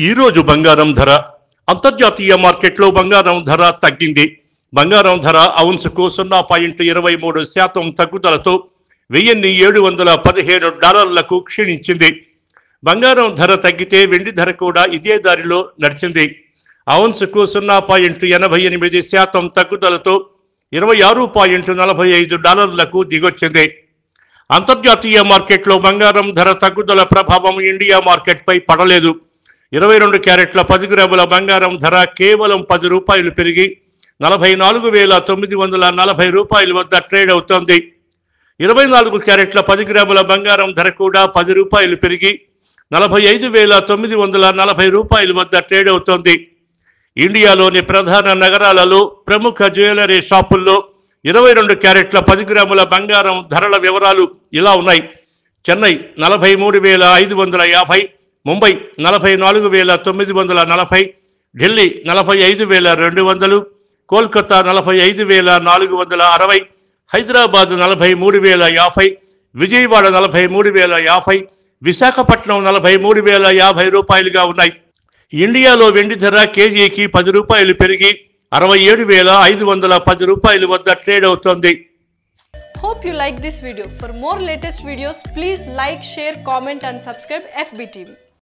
ఈరోజు బంగారం ధర అంతర్జాతీయ మార్కెట్లో బంగారం ధర తగ్గింది బంగారం ధర ఔన్సుకు సున్నా పాయింట్ ఇరవై మూడు శాతం తగ్గుదలతో వెయ్యిన్ని ఏడు వందల పదిహేను డాలర్లకు క్షీణించింది బంగారం ధర తగ్గితే వెండి ధర కూడా ఇదే దారిలో నడిచింది ఔన్సుకు సున్నా పాయింట్ ఎనభై ఎనిమిది శాతం తగ్గుదలతో ఇరవై ఆరు పాయింట్ నలభై ఐదు డాలర్లకు దిగొచ్చింది అంతర్జాతీయ మార్కెట్లో బంగారం ధర తగ్గుదల ప్రభావం ఇండియా మార్కెట్పై పడలేదు ఇరవై రెండు క్యారెట్ల పది గ్రాముల బంగారం ధర కేవలం పది రూపాయలు పెరిగి నలభై నాలుగు వేల తొమ్మిది వందల నలభై రూపాయల వద్ద ట్రేడ్ అవుతోంది ఇరవై నాలుగు క్యారెట్ల పది గ్రాముల బంగారం ధర కూడా పది రూపాయలు పెరిగి నలభై ఐదు వేల తొమ్మిది వందల నలభై రూపాయల వద్ద ట్రేడ్ అవుతోంది ఇండియాలోని ప్రధాన నగరాలలో ప్రముఖ జ్యువెలరీ షాపుల్లో ఇరవై రెండు క్యారెట్ల పది గ్రాముల బంగారం ధరల వివరాలు ఇలా ఉన్నాయి చెన్నై నలభై మూడు వేల ఐదు వందల యాభై ముంబై నలభై నాలుగు వేల తొమ్మిది వందల నలభై ఢిల్లీ నలభై ఐదు వేల రెండు వందలు కోల్కతా నలభై ఐదు వేల నాలుగు వందల అరవై హైదరాబాద్ నలభై మూడు వేల యాభై విజయవాడ నలభై మూడు వేల యాభై విశాఖపట్నం నలభై మూడు వేల యాభై రూపాయలుగా ఉన్నాయి ఇండియాలో వెండి ధర కేజీకి పది రూపాయలు పెరిగి అరవై ఏడు వేల ఐదు వందల పది రూపాయల వద్ద ట్రేడ్ అవుతోంది Hope you like this video. For more latest videos, please like, share, comment and subscribe FBTV.